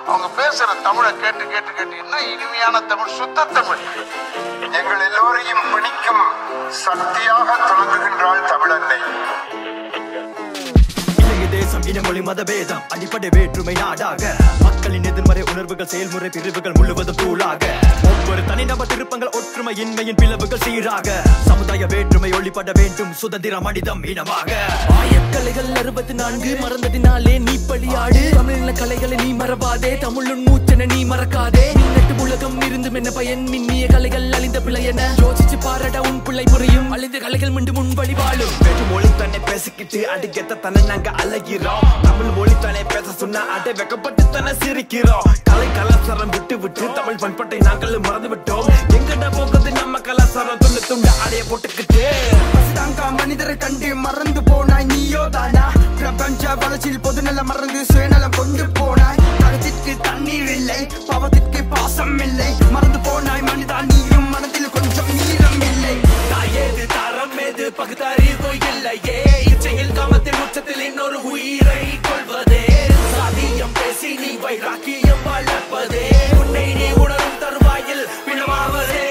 அவங்க பேசுற தமிழை கேட்டு கேட்டு கேட்டு இன்னும் இனிமையான தமிழ் சுத்த தமிழ் எங்கள் எல்லோரையும் பிடிக்கும் சக்தியாக துலங்குகின்றாள் தமிழன்னை இலங்கை தேசம் இனமொழி மதபேதம் அடிப்படை வேற்றுமை நாடாக மக்களின் எதிர்மறை உணர்வுகள் செயல்முறை பிரிவுகள் முழுவதும் தூளாக ஒவ்வொரு தனிநபர் திருப்பங்கள் ஒற்றுமை இன்மையின் பிளவுகள் சீராக சமுதாய வேற்றுமை ஒளிப்பட வேண்டும் சுதந்திர மனிதம் இனமாக ஆயக்கலைகள் அறுபத்தி நான்கு மறந்ததினாலே நீ பலியாடு தமிழின கலைகளை நீ மறவாதே தமிழுன் மூச்சென நீ மறக்காதே மின்னட்டு உலகம் இருந்தும் என்ன பயன் மின்னிய கலைகள் அழிந்த பிழை என யோசிச்சு பாரட உன் பிள்ளை புரியும் அழிந்த கலைகள் மீண்டும் உன் வழி வாழும் வேற்று மொழி தானே பேசிக்கிட்டு அடிக்கத்த தானே நாங்க அழகிறோம் தமிழ் மொழி தானே பேச சொன்னா அடை வெக்கப்பட்டு தானே சிரிக்கிறோம் கலை கலாச்சாரம் விட்டு விட்டு தமிழ் பண்பாட்டை நாங்கள் மறந்து விட்டோம் எங்கட போகுது நம்ம கலாச்சாரம் துண்டு துண்டு அடைய போட்டுக்கிட்டு பசிதாங்கா மனிதரை கண்டு மறந்து போனாய் நீயோ தானா பிரபஞ்ச வளர்ச்சியில் பொதுநல மறந்து சுயநலம் கொண்டு போனாய் தகத்திற்கு தண்ணீர் இல்லை பாவத்திற்கு பாசம் இல்லை மறந்து போனாய் மனிதா நீயும் மனதில் கொஞ்சம் ஈரம் இல்லை தாயேது தரம் ஏது பகுத்தறிவு இல்லையே இச்சையில் காமத்தின் உச்சத்தில் இன்னொரு உயிரை கொள்வதே சாதியம் பேசி நீ வைராக்கியம் வளர்ப்பதே உன்னை நீ உணரும் தருவாயில் பிணமாவதே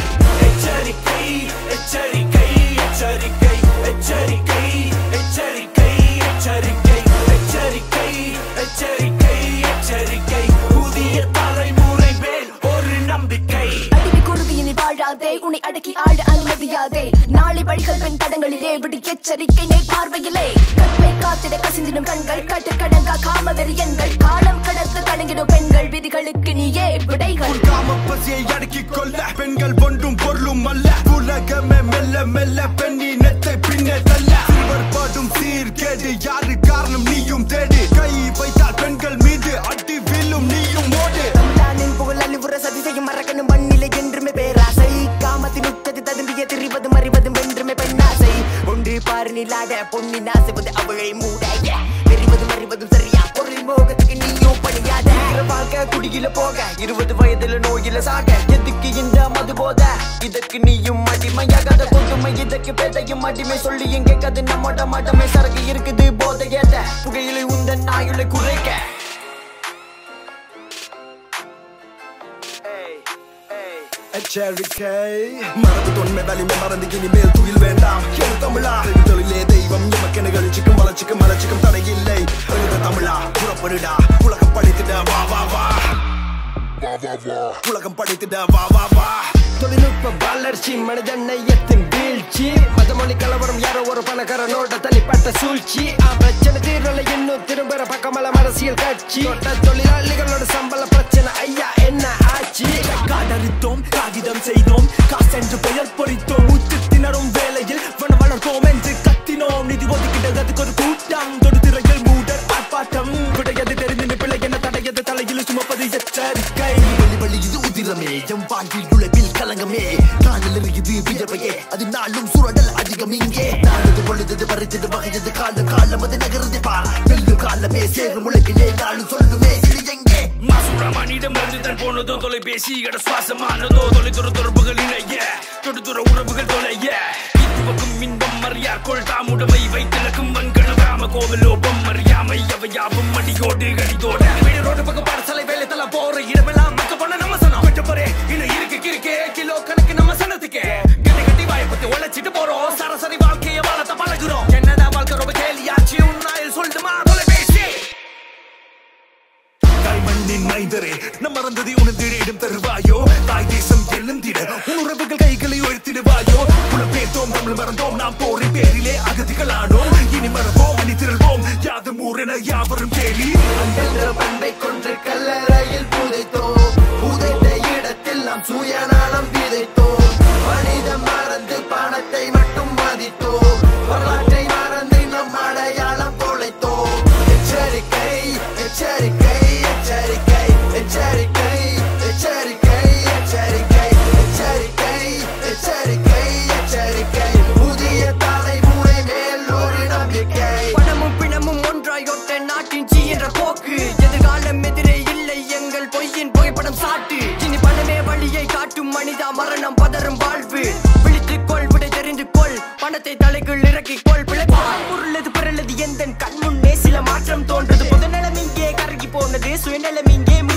எச்சரிக்கை எச்சரிக்கை எச்சரிக்கை எச்சரிக்கை எச்சரிக்கை எச்சரிக்கை எச்சரிக்கை எச்சரிக்கை எச்சரிக்கை புதிய தலைமுறை மேல் ஒரு நம்பிக்கை அடிமை குருவியினை வாழாதே உன்னை அடக்கி ஆட அனுமதியாதே நாளை வழிகள் பெண் தடங்களிலே விடு எச்சரிக்கை நே பார்வையிலே கற்பை காத்திட கசிந்திடும் கண்கள் கட்டு கடங்கா காமவெறியன்கள் காலம் கடக்க தடங்கிடும் பெண்கள் விதிகளுக்கு நீயே விடைகள் காம பசியை அடக்கிக் கொள்ள பெண்கள் ஒன்றும் பொருளும் அல்ல உலகமே மெல்ல மெல்ல பெண்ணினத்தை பின்னே தள்ள சிறுவர் பாடும் சீர்கேடு யாரு காரணம் நீயும் தேடு கை வைத்தால் பெண்கள் மீது அடி வில்லும் நீயும் ஓடு தமிழானின் புகழ் அழிவுற சதி செய்யும் மறக்கணும் மண்ணிலை என்றுமே பேராசை காமத்தின் உச்சத்தை ததும்பிய திரிவதும் அறிவதும் என்றுமே பெண்ணாசை ஒன்று பாரு நிலாட பொன்னின் ஆசைவது அவளை மூட தெரிவதும் அறிவதும் சரியா பொருள் மோகத்துக்கு நீயும் பணியாத வாழ்க்கை குடியில போக இருபது வயதுல நோயில சாக எதுக்கு இந்த மது போத இதற்கு நீயும் அடிமையாகாத கொண்டுமை இதற்கு பேதையும் அடிமை சொல்லி எங்க கது நம்மோட மடமை சரக்கு இருக்குது போதை ஏத புகையிலை உந்தன் ஆயுளை குறைக்க எச்சரிக்கை மறந்து தொன்மை வலிமை மறந்து இனிமேல் துயில் வேண்டாம் என் தமிழா இது தொழிலே தெய்வம் எமக்கென கழிச்சுக்கும் வளர்ச்சிக்கும் மலர்ச்சிக்கும் தடையில்லை எழுத தமிழா புறப்படுடா உலகம் படித்திட வா வா வா உலகம் படித்திட வா வா வா தொழில்நுட்ப வளர்ச்சி மனித நேயத்தின் வீழ்ச்சி மதமொழி கலவரம் யாரோ ஒரு பணக்காரனோட தனிப்பட்ட சூழ்ச்சி ஆ, பிரச்சனை தீரலை இன்னும் திரும்புற பக்கமல அரசியல் கட்சி தொட்ட தொழிலாளிகளோட சம்பள பிரச்சனை ஐயா என்ன ஆச்சு காடறுத்தோம் காகிதம் செய்தோம் காசென்று பெயர் பொறித்தோம் உச்சத்தினரும் வேலையில் வன வளர்த்தோம் என்று கத்தினோம் நிதி ஒதுக்கிட்டது அதுக்கு ஒரு கூட்டம் தொடுதிரையில் மூடர் ஆர்ப்பாட்டம் விடையது தெரிந்து பிள்ளை என்ன தடையது தலையில் சுமப்பது எச்சரிக்கை வழி வழி இது உதிரமே எம் வாழ்வில் உழைப்பில் கலங்கமே காலில் இருக்குது வியர்வையே அது நாளும் சுரடல் அதிகம் இங்கே நாளது பொழுது பறித்தது வகையது காலம் காலம் அது நகருது பார் வெள்ளு காலமே சேரும் உழைப்பிலே நாளும் சொல்லுமே இது எங்கே மாசுரா மனிதம் வந்து தன் போனதோ தொலைபேசி இட சுவாசமானதோ தொலைதூர தொடர்புகள் இணைய தொடுதுற உறவுகள் தொலைய இதுவக்கும் இன்பம் மறியார் கொள் தாமுடமை வைத்திலக்கும் வன்கண ராம கோவிலோபம் அறியாமை அவையாவும் மடியோடு கடிதோட வீடரோடு பக்கம் பாடசாலை வேலை தல போற இடமெல்லாம் மக்க பண்ண நம்ம சனம் கொஞ்சம் போறே இன்னும் இருக்கு கிறுக்கே கிலோ கணக்கு நம்ம சனத்துக்கே கட்டி கட்டி வாயப்பட்டு உழைச்சிட்டு போறோம் சராசரி வாழ்க்கைய வாழத்த பழகுறோம் என்னடா வாழ்க்கை ரொம்ப கேலியாச்சு உன்னாயில் சொல்லுமா தொலைபேசி தாய் மண்ணின் மைந்தரே நம் மறந்ததை உணர்ந்திட இடம் தருவாயோ தாய் தேசம் எழுந்திட உன் உறவுகள் கைகளை உயர்த்திடுவாயோ புலப்பேர்த்தோம் தமிழ் மறந்தோம் நாம் போரின் பேரிலே அகதிகளானோம் இனி மறப்போம் அணி திரள்வோம் யாதும் ஊரென யாவரும் கேலி பண்பை கொன்று கல்லறையில் புதைத்தோம் புதைத்த இடத்தில் நாம் சுயநலம் விதைத்தோம் மனிதம் மறந்து பணத்தை மட்டும் மதித்தோம் வரலாற்றை மறந்து நம் அடையாளம் தொலைத்தோம் எச்சரிக்கை எச்சரிக்கை எச்சரிக்கை எச்சரிக்கை எச்சரிக்கை எச்சரிக்கை எச்சரிக்கை எச்சரிக்கை எச்சரிக்கை புதிய தலைமுறை மேல் ஒரு நம்பிக்கை பணமும் பிணமும் ஒன்றாய் ஒட்ட நாட்டின் சீ என்ற போக்கு எதிர்காலம் எதிரே இல்லை எங்கள் பொய்யின் புகைப்படம் சாட்டு இனி பணமே வழியை காட்டும் மனிதா மரணம் பதறும் வாழ்வு விழித்துக் கொள் விடை தெரிந்து கொள் பணத்தை தலைக்குள் இறக்கிக் கொள் பிழைப்பால் பொருளது பிறலது எந்த கண் முன்னே சில மாற்றம் தோன்றது பொதுநலம் இங்கே கருகி போனது சுயநலம் இங்கே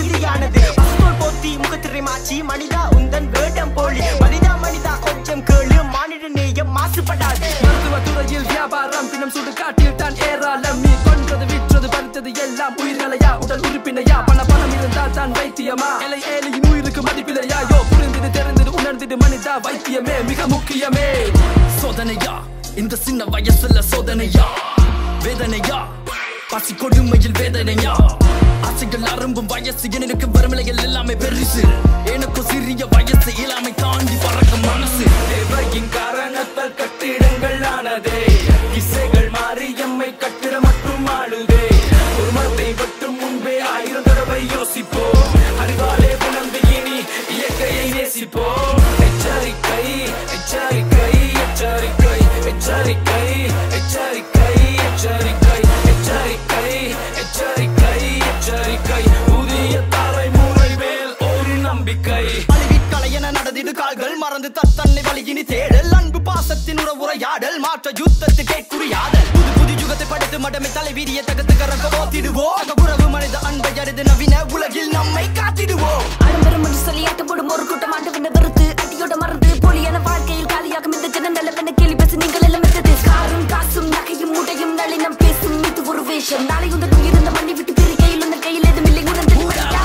முக்கியமா எலை ஏழையின் உயிருக்கு மதிப்பில்லையா யோ புரிந்தது தெரிந்தது உணர்ந்தது மனிதா வைத்தியமே மிக முக்கியமே சோதனையா இந்த சின்ன வயசுல சோதனையா வேதனையா பசி கொடுமையில் வேதனையா ஆசைகள் அரும்பும் வயசு எனக்கு வறுமலைகள் எல்லாமே பெருசு எனக்கு சிறிய வயசு இல்லாமை தாண்டி பறக்கும் மனசு தேவையின் காரணத்தால் கட்டிடங்கள் ஆனதே இசைகள் மாறி எம்மை கட்டிட மட்டும் ஆளுதே குடும்பத்தை வெட்டும் முன்பே ஆயிரம் தடவை யோசிப்போம் அறிவாலே புலம்பி இனி இயற்கையை நேசிப்போம் எச்சரிக்கை எச்சரிக்கை எச்சரிக்கை எச்சரிக்கை எச்சரிக்கை எச்சரிக்கை எச்சரிக்கை எச்சரிக்கை எச்சரிக்கை புதிய தலைமுறை மேல் ஒரு நம்பிக்கை அழிவிற்கலை என நடந்திடு கால்கள் மறந்து தத்தன்னை வழியினி தேடல் அன்பு பாசத்தின் உறவுரையாடல் மாற்ற யுத்தத்துக்கே குறியாடல் புது புது யுகத்தை படைத்து மடமை தலைவீரிய தகத்து கரக்க ஓத்திடுவோம் அகபுறவு மனித அன்பை அறிந்து நவீன உலகில் நம்மை காத்திடுவோம் ஆடம்பரம் என்று சொல்லி ஆட்டப்படும் ஒரு கூட்டம் ஆண்டவனை வெறுத்து அடியோட மறந்து போலியான வாழ்க்கையில் காலியாகும் இந்த ஜனநலவென கேள்வி பேச நீங்கள் எல்லாம் மெத்தது காரும் காசும் நகையும் உடையும் நளினம் பேசும் இது ஒரு வேஷம் நாளை உங்கள் உயிர் மண்ணை விட்டு பிரிக்கையில் உங்கள் கையில் எதுவும் இல்லை உணர்ந்து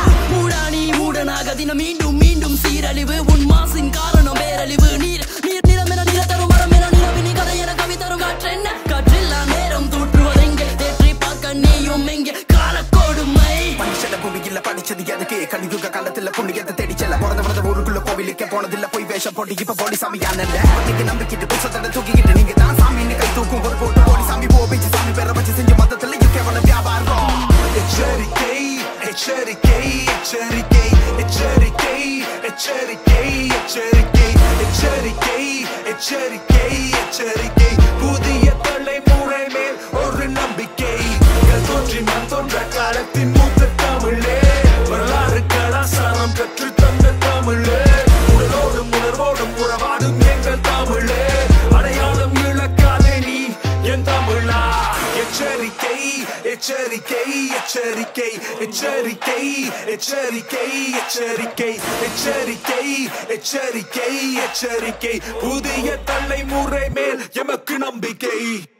மூடானி மூடனாக தினம் மீண்டும் மீண்டும் சீரழிவு உன் மாசின் காரணம் பேரழிவு நீர் நீர் நிலம் என நில தரும் மரம் என நிலவினி கதை என கவி தரும் காற்றென்ன காற்றில்லா நேரம் தூற்றுவதெங்கே தேற்றி பார்க்க நீயும் எங்கே காலக்கோடுமை மனுஷன பூமியில படிச்சது எதுக்கு கலியுக காலத்துல புண்ணியத்தை தேடி செல்ல பிறந்த பிறந்த ஊருக்குள்ள கோவிலுக்கே போனதில்ல போய் வேஷம் போட்டு இப்ப போலி சாமி நீங்க நம்பிக்கிட்டு புசத்தட தூக்கிக்கிட்டு நீங்க தான் சாமின்னு கை தூக்கும் ஒரு கூட்டு போலி சாமி போ வச்சு சாமி பேர வச்சு செஞ்சு மதத்துல கேவல வியாபாரம் எச்சரிக்கை எச்சரிக்கை எச்சரிக்கை எச்சரிக்கை எச்சரிக்கை எச்சரிக்கை எச்சரிக்கை எச்சரிக்கை எச்சரிக்கை புதிய தலைமுறை மேல் ஒரு நம்பிக்கை கல் தோன்றி மண் தோன்ற காலத்தின் மூத்த தமிழே வரலாறு கலாசாரம் கற்று தந்த தமிழே உடலோடும் உணர்வோடும் உறவாடும் எங்கள் தமிழே அடையாளம் இழக்காதே நீ என் தமிழா எச்சரிக்கை எச்சரிக்கை எச்சரிக்கை எச்சரிக்கை எச்சரிக்கை எச்சரிக்கை எச்சரிக்கை எச்சரிக்கை எச்சரிக்கை புதிய தலைமுறை மேல் எமக்கு நம்பிக்கை